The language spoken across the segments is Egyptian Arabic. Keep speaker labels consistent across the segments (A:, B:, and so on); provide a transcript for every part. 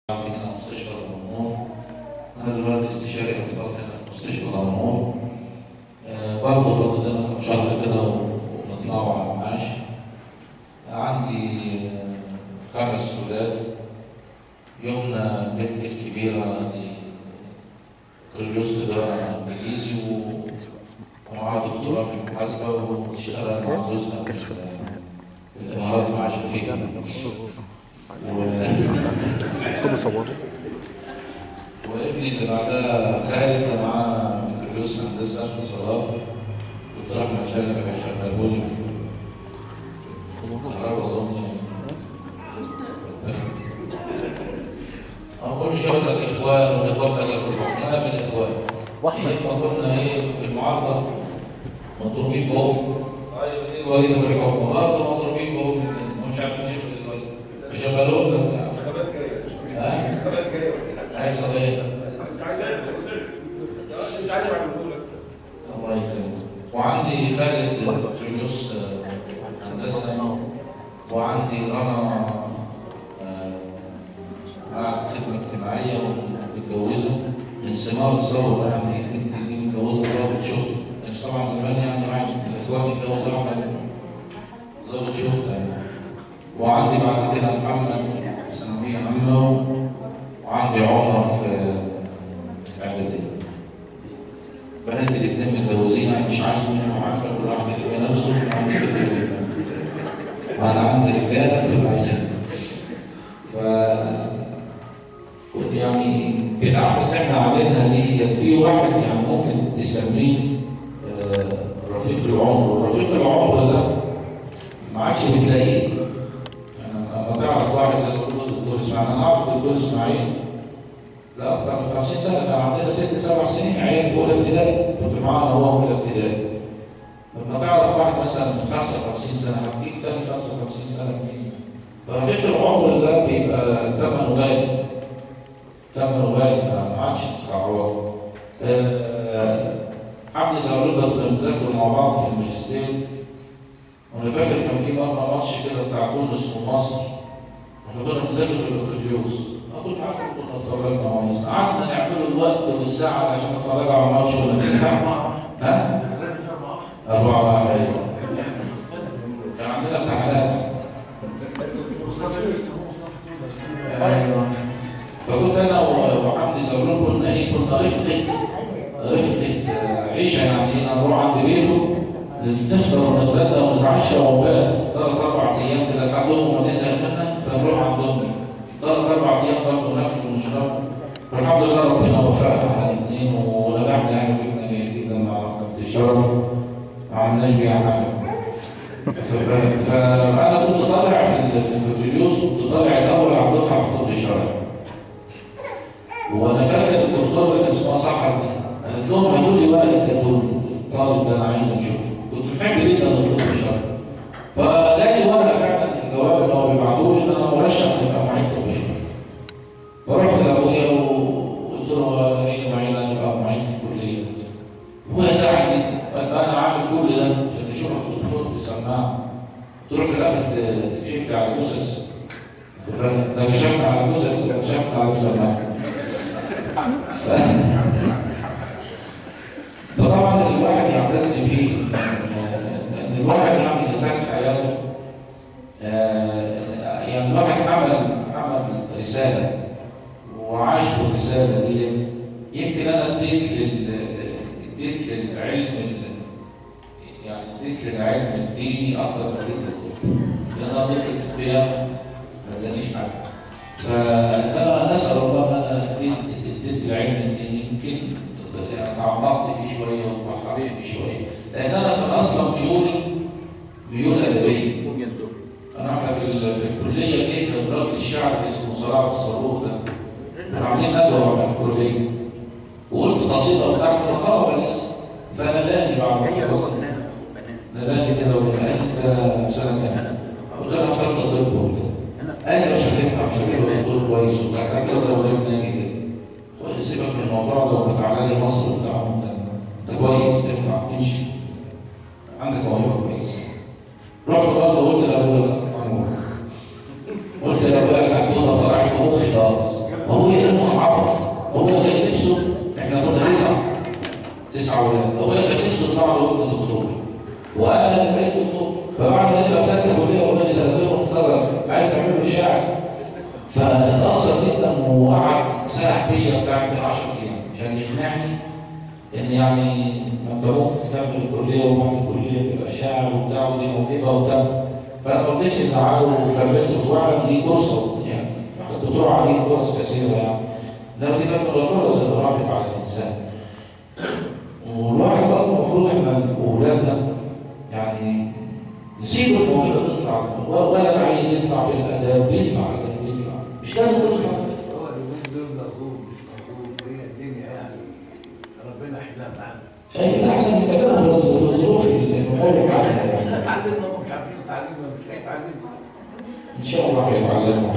A: عندي هنا مستشفى الأمور أنا دلوقتي استشاري أطفال هنا في مستشفى الأمور آه، برضه فاضل لنا كام شهر كده ونطلعوا على المعاش عندي آه، خمس ولاد يمنى بنتي الكبيرة دي كالوريوس تجارة إنجليزي و- ومعاها دكتوراه في المحاسبة وبتشتغل مع جوزها في ال- الإمارات مع شفيق و...
B: خدوا صوروا
A: وابني اللي بعدها خالد ده معاه بكالوريوس هندسه اتصالات دكتور احمد شلبي هيشغله لي في الكهرباء اظن اقول لي شغل الاخوان والاخوان كذا كلهم انا من الاخوان
B: واحمد
A: ايام ما كنا ايه في المعارضه مضروبين بهم ايوه ايه الوالده في الحكم برضه مضروبين بهم مش عارف نشوف الوالده شغلونا
C: انتخابات جايه
A: ها
C: انتخابات جايه
A: عايز صديق
C: انت عايز انت عايز اعمله لك
A: الله يكرمك وعندي خالد بكالوريوس هندسه وعندي رنا آه، قاعد خدمه اجتماعيه ومتجوزه من ثمار الثوره يعني بنتي دي متجوزه ضابط شرطه مش طبعا زمان يعني معايا الاخوان يتجوز واحده ضابط شرطه يعني وعندي بعد كده محمد ثانويه عامه وعندي عمر في اعداديه بنات الاثنين متجوزين انا مش عايز منهم حاجه كل واحد يبقى نفسه وعندي كده وانا عندي رجاله انتوا عايزين ف يعني في العمل اللي احنا عاملينها دي في واحد يعني ممكن تسميه آه، رفيق العمر رفيق العمر ده ما عادش بتلاقيه يعني لما تعرف واحد زي ما بيقول الدكتور اسماعيل انا اعرف الدكتور اسماعيل لا اكثر من 50 سنه كان عندنا ست سبع سنين عيال في اولى ابتدائي كنت معانا هو في اولى ابتدائي لما تعرف واحد مثلا من 55 سنه هتجيب تاني 55 سنه منين؟ فرفيق العمر ده بيبقى ثمنه غالي ثمنه غالي ما ما عادش تتعوض آه، عبد زغلول ده كنا بنذاكر مع بعض في الماجستير وانا فاكر كان في مره ماتش كده بتاع تونس ومصر احنا كنا بنذاكر في البكالوريوس انا كنت عارف إن كنا اتفرجنا مع مصر قعدنا نعمل الوقت والساعه عشان نتفرج على الماتش ولا بتاع ها؟ أربعة واحد أيوة كان عندنا امتحانات أيوة فكنت أنا و- وحمدي زغلول كنا إيه كنا رفقة رفقة آه، عيشة يعني نروح عند بيته نفطر ونتغدى ونتعشى وبات ثلاث أربع أيام كده لحد أمه ما تزهق منها فنروح عند أمي ثلاث أربع أيام برضه ناكل ونشرب والحمد لله ربنا وفقنا على الاثنين ونجحنا يعني وجبنا جيدا مع خدمة الشرف ما عملناش بيها حاجة فأنا كنت طالع في ال- في البكالوريوس كنت طالع الأول على الدفعة في الطب الشرعي وانا فاكر الدكتور اللي اسمها صاحب دي قالت لهم هاتوا لي ورقه تدول الطالب ده انا عايز اشوفه كنت بحب جدا الطب الشرعي فلاقي ورقه فعلا الجواب اللي هو بيبعته لي ان انا مرشح لابقى معيد طب شرعي فرحت لابويا وقلت له ايه معين انا ابقى معيد في الكليه هو يزعل جدا قال انا عامل كل ده عشان اشوفك دكتور بيسمعها تروح في الاخر ت- تكشف لي على جثث ده كشفنا على جثث كشفنا على جثث فطبعا الواحد يعتز بيه ان الواحد يعني نتاج حياته آه، يعني الواحد عمل عمل رساله وعاش بالرساله دي يمكن انا اديت لل اديت للعلم ال- يعني اديت للعلم الديني اكثر من اديت للطب لان انا اديت للصيام ما ادانيش حاجه فانا نسال الله ان انا اديت اديت العلم الديني يمكن يعني تعمقت فيه شويه وحبيت فيه شويه لان انا كان اصلا ميولي ميول ادبيه انا احنا في ال- في الكليه جه كان راجل الشعر اسمه صلاح الصاروخ ده كنا عاملين ندوه واحنا في الكليه وقلت قصيده بتاعتي كنا طلبه لسه فناداني بعد ما خلصت ناداني كده وقال لي انت في سنه كام؟ قلت له انا في ثالثه طب وبتاع قال لي مش هتنفع مش هتبقى دكتور كويس وبتاع كان كده زي ما ناجي كده قلت سيبك من الموضوع ده وتعالى لي مصر وبتاع انت انت كويس تنفع تمشي عندك موهبه كويسه رحت برضه قلت لابويا قلت لابويا الحدوته طلعت في مخي خالص وهو انه عبط هو كان نفسه احنا كنا تسعه تسعه ولاد هو كان نفسه يطلع له ابن دكتور وانا اللي بقيت دكتور فبعد ما نبقى فاتح كليه وقلنا سنتين ومتخرج عايز تعمل له شاعر فاتأثر جدا وقعد ساح بيا بتاع يمكن 10 ايام عشان يقنعني ان يعني ما انت ممكن تكمل الكليه وبعد الكليه تبقى شاعر وبتاع ودي موهبه وبتاع فانا ما رضيتش ازعله وكملت وفعلا دي فرصه يعني الدكتور عليه فرص كثيره يعني لو دي كانت من الفرص اللي راحت على الانسان والواحد برضه المفروض احنا واولادنا يعني نسيب الموهبه تطلع ولا انا عايز يطلع في الاداب بيطلع الاداب بيطلع مش لازم تطلع
D: هو اليومين دول مغروب مش مغروب هي الدنيا يعني ربنا يحلها معانا
A: اي لا احنا بنتكلم في الظروف المختلفه
D: احنا اتعلمنا ومش عارفين نتعلمنا مش هيتعلمنا
A: ان شاء الله هيتعلموا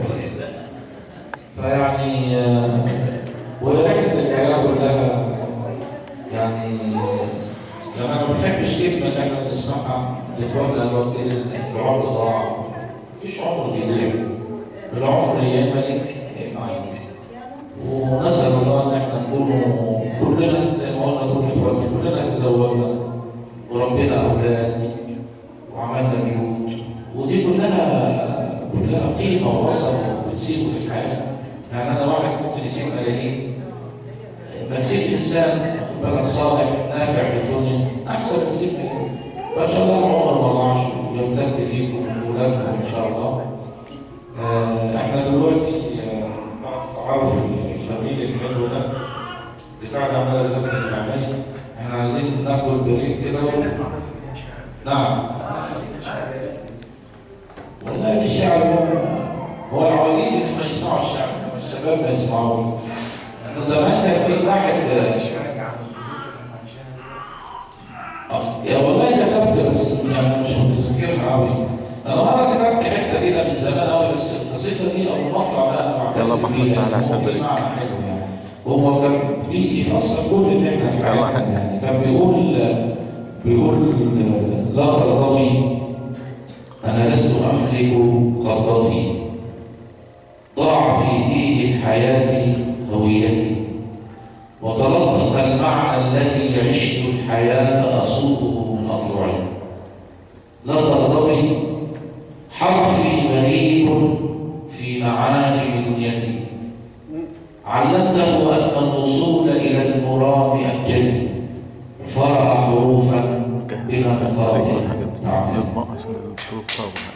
A: فيعني آه، ورحله الحياه كلها يعني لما ما بنحبش كلمه ان احنا بنسمعها لاخواننا دلوقتي العمر ضاع مفيش عمر بيضيع العمر يا اما ليك يا اما عليك ونسال الله ان احنا نكون كلنا زي ما قلنا كل اخواتي كلنا تزوجنا وربنا اولاد وعملنا بيوت ودي كلها كلها قيمه ووصل بتسيبه في الحياه يعني انا واحد ممكن يسيب ملايين بس يسيب انسان بلد صالح نافع للدنيا احسن من يسيب ملايين فان شاء الله العمر ما ضاعش ويمتد فيكم وفي اولادكم ان شاء الله آه، احنا دلوقتي آه، بعد التعارف الجميل الحلو ده بتاع العماله الزمن الفعليه احنا عايزين ناخد بريك كده
D: نسمع بس فيها شعر
A: نعم
D: فيها شعر
A: والله الشعر هو- هو العواجيز ما يسمعوا الشعر إنما الشباب ما يسمعوش احنا زمان كان في واحد
D: الشعر عن الظروف اللي احنا عايشينها
A: آه، يا والله كتبت بس يعني مش متذكرها قوي انا مره كتبت حته كده من زمان قوي بس القصيده دي اول ما اطلع بقى انا بعتز
B: يلا محمود
A: بيها،
B: تعالى
A: هو
B: عشان
A: في
B: بريك.
A: معنى حلو يعني هو كان في يفسر كل اللي احنا في
B: يلا
A: حياتنا
B: حاج.
A: يعني كان بيقول بيقول لا ترضوي انا لست املك قبضتي ضاع في تيه الحياه هويتي وتلطخ المعنى الذي عشت الحياه اصوغه من اضلعي لا تغضبي حرفي غريب في معاجم دنيتي علمته أن الوصول إلى المرام أجل فرأى حروفا بلا نقاط تعتمد
B: عشان الدكتور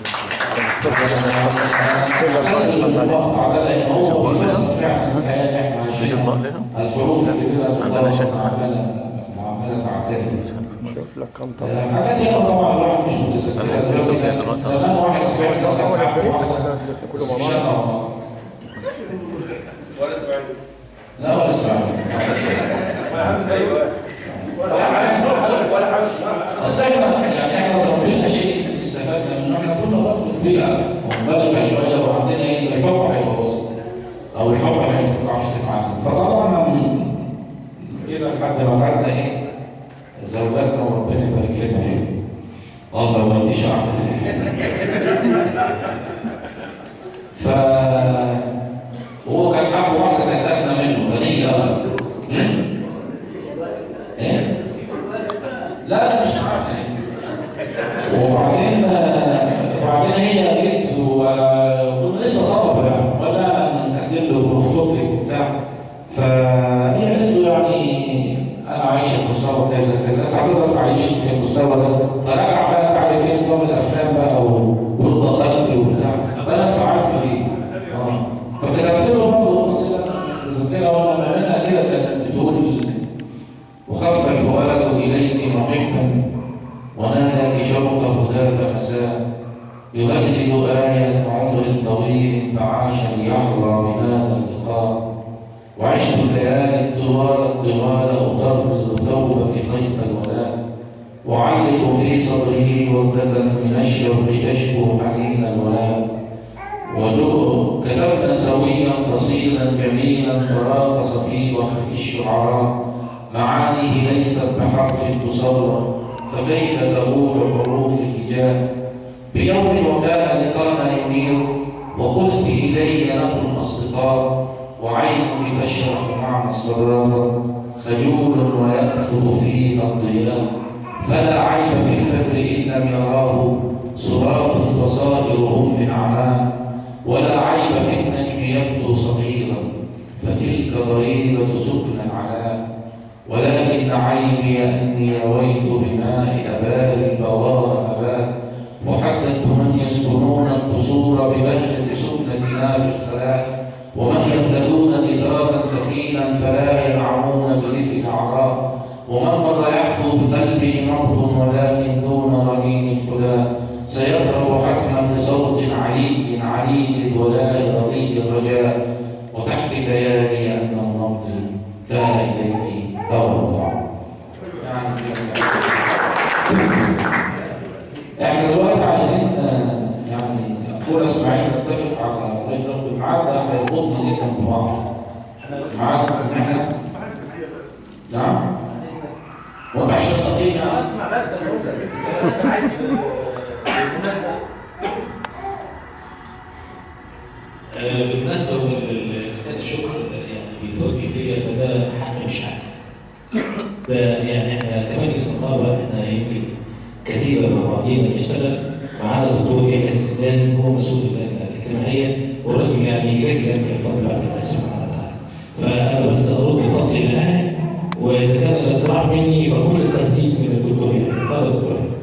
A: لازم الوقت على لأن هو بيفسر فعلا الحياة اللي احنا عايشينها الحروف اللي بلا نقاط
B: عندنا شك.
A: عمالة عمالة تعتمد
B: شوف لك كم
A: آه، حاجات هنا طبعا الواحد مش متذكرها دلوقتي كان زمان واحد سمعت
B: أول
A: واحد
B: البريك
A: واحدة
B: كله
A: بس
B: مع
A: مش
B: بعض.
A: أنا والله.
C: ولا اسمعني
A: لا ولا اسمعني
C: ولا حاجه ايوه ولا حاجه ولا حاجه
A: اصل احنا يعني احنا تربينا شيء استفدنا منه احنا كنا برضه في بيئه مختلفه شويه وعندنا ايه الحب هيبقى بسيط او الحب هيبقى ما تعرفش تتعلم فطبعا من كده لحد ما خدنا ايه زوجاتنا وربنا يبارك لنا فيهم اه ده ما يديش ف هو كان حب واحده كانت اغنى منه غنيه بقى ايه؟ لا لا مش عارف يعني. وبعدين وبعدين هي جت وكنا لسه طلبه يعني ولا نقدم له نخطب لك وبتاع فهي قالت له يعني انا عايشه في مستوى كذا كذا انت هتقدر تعيش في المستوى ده فرجع بقى تعرف ايه نظام الافلام بقى ورد قلبي وبتاع فانا انفعلت بيه اه فكتبت له برضه قصيده مش متذكرها وانا بعملها كده كانت بتقول وخف الفؤاد إليك محبا ونادى بشوقه ذات مساء يهدد آية عمر طويل فعاش ليحظى بهذا اللقاء وعشت الليالي الطوال الطوال أطرد ثوبك خيط الولاء أعلق في صدره وردة من الشوق تشكو حنين الولاء وجوء كتبنا سويا قصيدا جميلا تراقص في بحر الشعراء معانيه ليست بحرف تصور فكيف تبوح حروف الهجاء بيوم وكان لقانا ينير وقلت إلي نحن الأصدقاء وعين تشرح معنى الصداقة خجول ويأخذ فيها الضياء فلا عيب في البدر إن لم يراه صراط البصائر هم من عناه ولا عيب في النجم يبدو صغيرا فتلك ضريبة سكن العلاء ولكن عيبي أني رويت بماء أبار البوار أباه وحدثت من يسكنون القصور ببهجة سكنتنا في الخلاء ومن يهتدون نثارا سكينا فلا ينعمون بريف العراء ومن مر يحدو بقلبه نبض ولكن دون رنين الهدى سيقرأ حكما بصوت علي علي الولاء رضي الرجاء وتحت ليالي أن النبض كان إليك أوضع يعني احنا دلوقتي عايزين آه، يعني اخونا اسماعيل نتفق على رئيس رب الميعاد ده هيربطنا جدا ببعض ميعاد ان احنا نعم وانت عشان تقييم يعني
C: انا اسمع بس انا اقول لك بس عايز بالمناسبه
E: آه، بالمناسبة لإذا الشكر يعني بيتوجه ليا فده حق مش حق. ده يعني احنا كمجلس النقابة احنا يمكن كتيبة مع بعضينا بنشتغل معانا الدكتور يحيى السوداني هو مسؤول اللجنة الاجتماعية والراجل يعني رجل يمكن الفضل بعد الله سبحانه وتعالى. فأنا بس أرد الفضل إلى أهلي وإذا كان الاقتراح مني فكل الترتيب من الدكتور يحيى. اتفضل يا دكتور يحيى.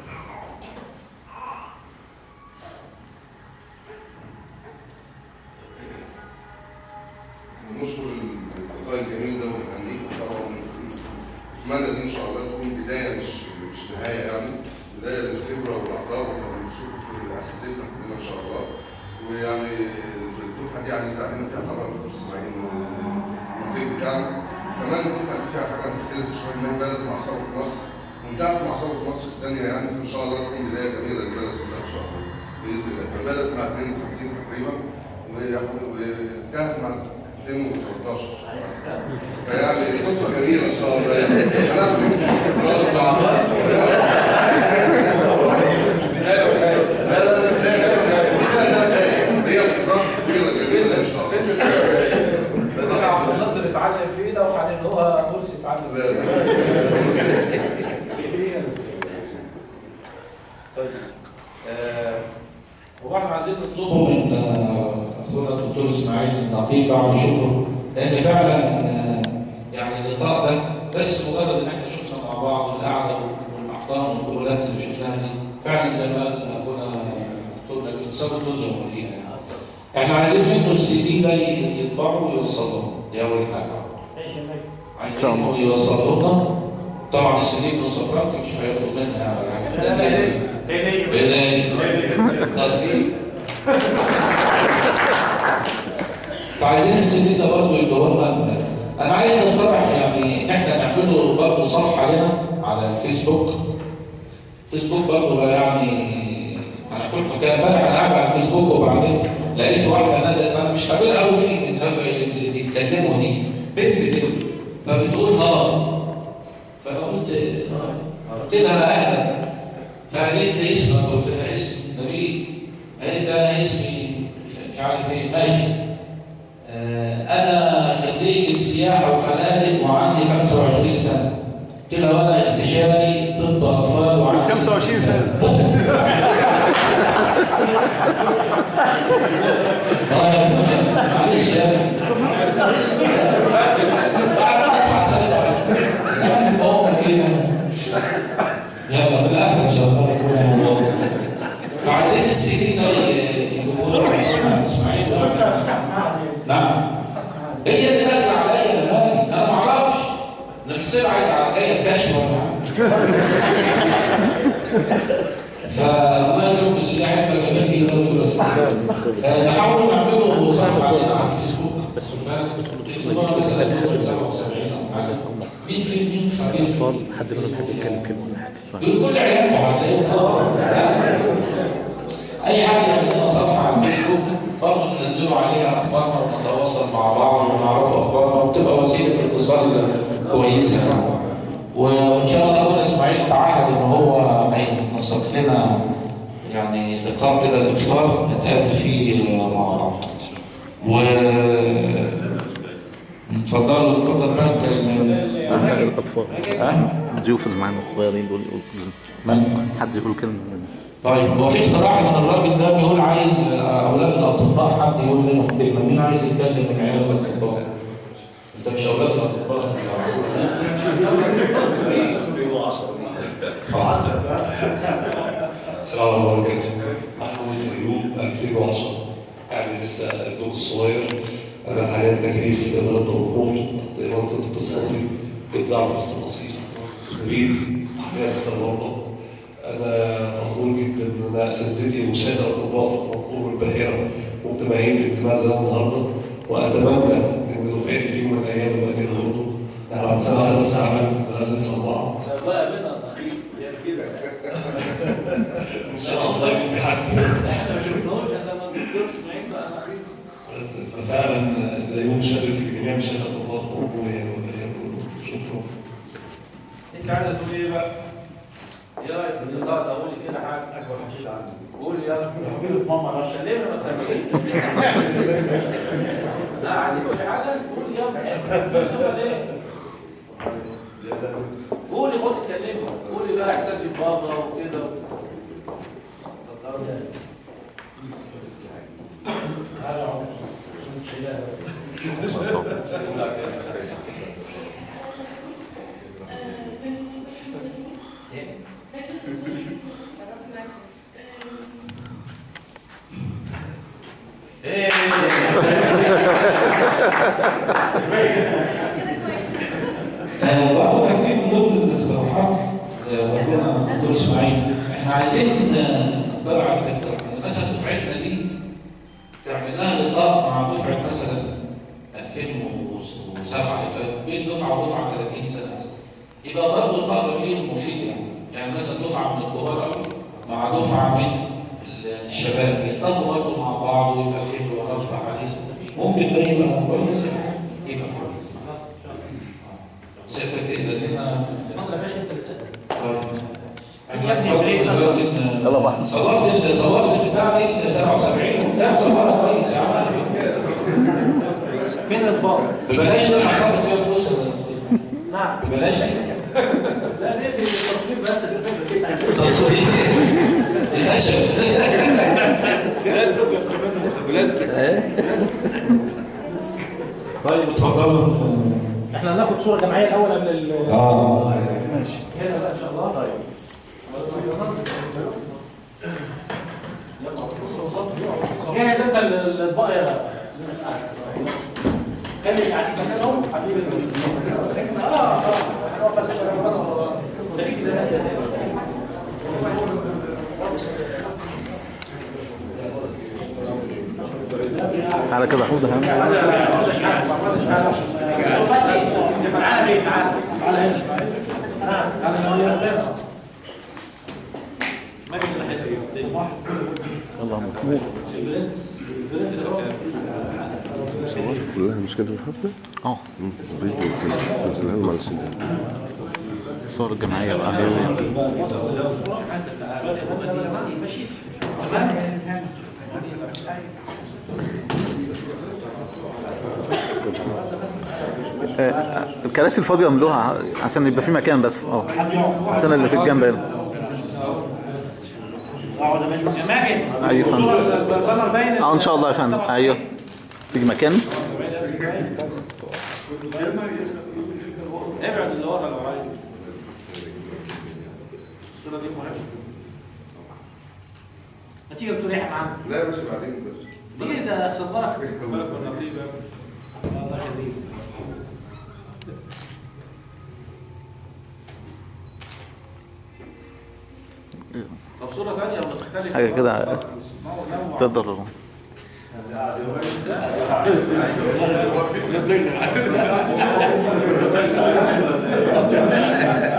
F: نشكر اللقاء الجميل ده ونهنيك طبعا اتمنى دي ان شاء الله تكون بدايه مش مش نهايه يعني بدايه للخبره والعطاء والشكر لاساتذتنا كلنا ان شاء الله ويعني الدفعه دي عزيزه علينا فيها طبعا الدكتور اسماعيل والنقيب بتاعنا كمان الدفعه دي فيها حاجات مختلفه شويه من بلد مع ثوره مصر وانتهت مع ثوره مصر الثانيه يعني فان شاء الله تكون بدايه جميله للبلد كلها ان شاء الله باذن الله بدات مع 52 تقريبا وانتهت مع 2013 فيعني صدفه جميله ان شاء الله يعني لا لا لا هي خبرات كبيره جميله ان شاء الله
C: بدل عبد الناصر اتعلم في ده وبعدين هو مرسي اتعلم
F: لا لا
A: طيب آه، هو احنا عايزين نطلبه من آه، اخونا الدكتور اسماعيل النقيب بعد شكره لان فعلا آه، يعني اللقاء ده بس مجرد ان احنا شفنا مع بعض القعده والاحضان والقبلات اللي شفناها دي فعلا زي ما قال اخونا الدكتور نبيل سابوا الدنيا وما فيها يعني. احنا عايزين منه السي دي ده يطبعه ويوصله دي اول حاجه عايزينه يوصله لنا طبعا السي دي مصطفى فرانك مش هياخدوا منها ولا حاجه بداية تصديق فعايزين السي ده برضه يبقى لنا انا عايز نقترح يعني احنا نعمله برضه صفحه لنا على الفيسبوك فيسبوك برضه بقى يعني انا كنت كان امبارح انا قاعد على الفيسبوك وبعدين لقيت واحده نزلت انا مش خبير قوي في اللي بيتكلموا دي بنت كده فبتقول اه فانا قلت آه. قلت لها اهلا فقالت لي اسمك قلت لها اسمي نبيل قالت لي انا اسمي مش عارف ايه ماشي آه انا خريج سياحه وفنادق وعندي 25 سنه قلت لها وانا استشاري طب اطفال وعندي
B: 25 سنة.
A: اه يا زلمه معلش يا ابني. بعد ما ادفع سنه واحدة. يعني هو كده يلا في الاخر ان شاء الله يكون الموضوع فعايزين السي دي ده يقولوا اسماعيل نعم هي اللي داخله عليا انا مالي انا ما اعرفش انا بتصير عايز على جايه كشف ولا فالله يكرم السي دي هيبقى جميل جدا ويقول بس آه، نحاول نعمله صفحه علينا على الفيسبوك بس اكتبوها بس 1977 او حاجه مين في مين خبير في
B: حد منهم بيحب يتكلم كلمة
A: دول كل عيالهم عايزين اي حد يعمل لنا صفحه على الفيسبوك برضه ننزلوا عليها اخبارنا ونتواصل مع بعض ونعرف اخبارنا وتبقى وسيله اتصال كويسه يعني. وان شاء الله اخونا اسماعيل تعهد ان هو هينسق لنا يعني لقاء كده الافطار نتقابل فيه مع بعض. و اتفضلوا اتفضل بقى انت
B: الأطفال
A: ها؟
B: الضيوف اللي معانا الصغيرين دول يقول كلمة
A: من؟
B: حد يقول كلمة
A: طيب هو في اقتراح من الراجل ده بيقول عايز اولاد الاطباء حد يقول منهم كلمه مين عايز يتكلم من عيال الاطباء؟ انت مش اولاد الاطباء
G: السلام عليكم ورحمة الله محمود أيوب 2010 يعني لسه الدكتور الصغير أنا حاليا تكليف إدارة الوقور إدارة الدكتور صبري كنت بعمل في الصناصير جميل حماية التمرد أنا فخور جدا إن أنا أساتذتي وشهادة أطباء في الوقور والباهرة مجتمعين في اجتماع زي النهارده وأتمنى إن دفعتي في يوم من الأيام يبقى ليها برضه إحنا بعد سنة واحدة لسه عمل بقى لسه بعض
D: بقى بينا الأخير هي كده
G: إن شاء الله يكون بحد
D: احنا ما شفناهوش احنا ما نقدرش نعيد بقى الأخير
G: ففعلا ده يوم شرف لجميع مشاهد الله في الأمور يعني والأيام كله شكرا
D: انت عايزه تقول ايه بقى؟ ايه رايك في اللقاء ده قولي كده حاجه اكبر حشيش عنه قولي يلا احكي له ماما مش ليه ما تخافيش لا عايز تقولي حاجه قولي يلا بس هو ليه؟ قولي خد اتكلمي قولي بقى احساسي بابا وكده اتفضلي. تعالى يا عمر. مش شايلها بس. ايه
A: آه، برضه كان في من ضمن الاقتراحات آه، ودونا الدكتور اسماعيل احنا عايزين آه، نقترح على الاقتراح ان مثلا دفعتنا دي تعمل لها لقاء مع دفعه مثلا 2007 يبقى بين دفعه ودفعه 30 سنه مثلا يبقى برضه لقاء جميل ومفيد يعني يعني مثلا دفعه من الكبار قوي مع دفعه من الشباب يلتقوا برضه مع بعض ويبقى في حوارات وحديث ممكن ده يبقى كويس يعني يبقى كويس سيادتك تأذن لنا
D: اتفضل يا باشا انت بتأذن
B: يلا بقى.
A: صورت ال- صورت البتاع دي 77 وبتاع صورها كويس يا عم
D: فين الاطباق؟
A: ببلاش ده هتاخد فيها فلوس يا أستاذ.
D: نعم
A: ببلاش
D: لا نقفل التصوير بس نقفل البيت
A: تصوير خشب طيب اتفضلوا
H: احنا هناخد صوره جماعيه الاول قبل ال
A: اه
H: هنا بقى ان شاء الله طيب جهز انت ال- الاطباق يا خلي قاعدين مكانهم حبيبي اه اه هنقعد بس عشان رمضان ده ليك ده
B: على كده حوض هم يلا محمود
F: صور كلها مش كده الحفلة؟
B: اه
F: فيديو نزلها لهم على السنة
B: الصور الجماعية بقى هي آه، الكراسي الفاضية املوها عشان يبقى في مكان بس اه عشان اللي في الجنب هنا
H: ماجد
B: ايوه يا فندم.
H: البانر باين
B: اه ان شاء الله يا فندم ايوه تيجي مكان
H: ابعد اللي ورا لو عايز الصوره دي مهمه ما تيجي دكتور يحيى معانا
F: لا يا باشا بعدين بس
H: ليه ده صدرك بالك والنقيب الله يخليك طب صورة ثانية مختلفة
B: حاجة كده
H: نوع-
B: تقدر
H: نوع.